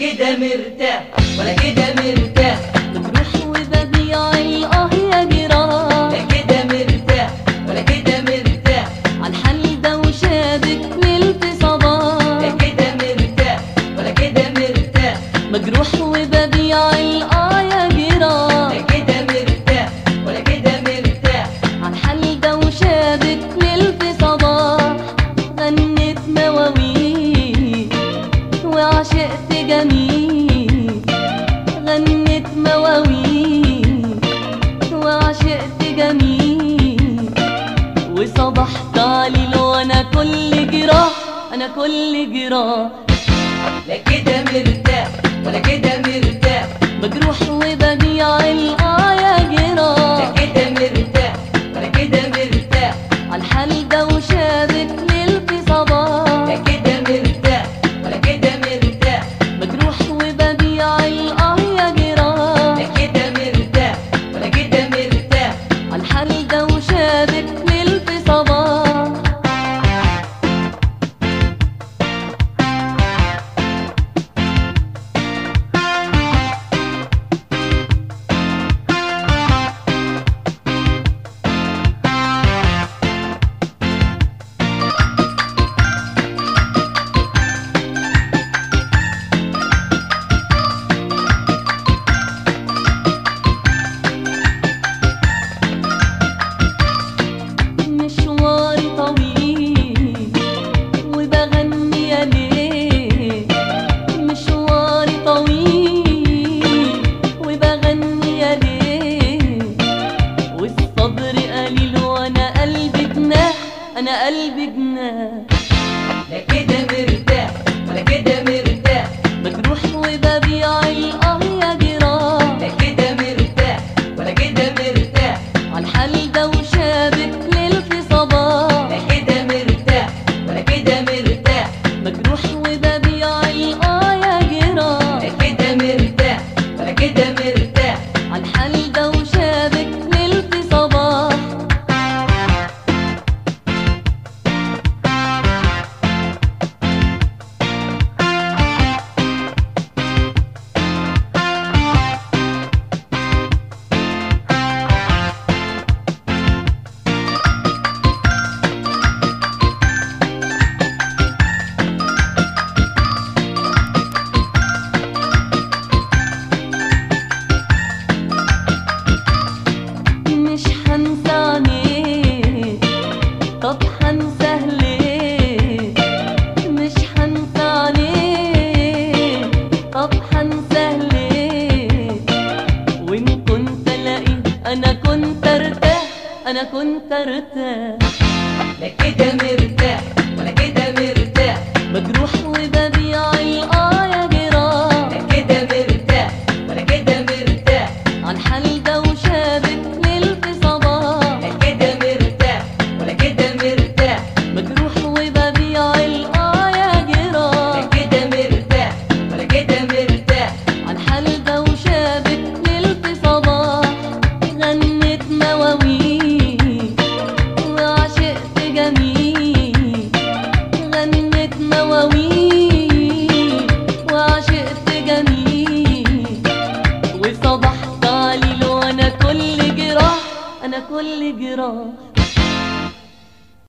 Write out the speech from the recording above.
كده مرتاح ولا كده مرتاح بتروح وببيع الاه يا جيران لا كده مرتاح ولا كده مرتاح عالحل ده وشابك ليلة لا صباح كده مرتاح ولا كده مرتاح مجروح وببيع الاه يا جيران لا كده مرتاح ولا كده مرتاح عالحل ده وشابك ليلة صباح غنيت مواويل وعشقت جميل غنيت مواويل وعشقت جميل وصبحت عليل وانا كل جراح انا كل جراح لا كده مرتاح ولا كده مرتاح مجروح وببيع الآه يا لا جراح كده مرتاح ولا كده مرتاح عالحال ده وشابك ليلة صباح لا كده مرتاح ولا كده مرتاح مجروح وببيع الآه يا جراح لا كده مرتاح ولا كده مرتاح عالحال ده وشابك ليلة صباح مشواري طويل وبغني يا ليل مشواري طويل وبغني يا ليل والصبر قليل وانا قلبي جناح انا قلبي جناح لا كده مرتاح ولا كده مرتاح مجروح وببيع الاه يا جراح لا كده مرتاح ولا كده مرتاح عالحال ده وشابك ليلة صباح لا كده مرتاح ولا كده مرتاح مجروح وببيع الآه يا جراح لا كده مرتاح ولا كده مرتاح عالحال ده وشابك ليلة صباح مش هنسى عينيك طب هنساه ليه مش هنسى عينيك طب هنساه ليه وان كنت الاقي انا كنت ارتاح انا كنت ارتاح لا كده مرتاح ولا كده مرتاح مجروح وببيع الآه يا جراح لا كده مرتاح ولا كده مرتاح عالحال ده وشابك ليلة صباح لا كده مرتاح ولا كده مرتاح مجروح وببيع الآه يا لا جراح كده مرتاح ولا كده مرتاح عالحال ده وشابك ليلة صباح غنيت مواويل وعشقت جميل غنيت مواويل وعشقت جميل وصبحت عليل وانا كل جراح انا كل جراح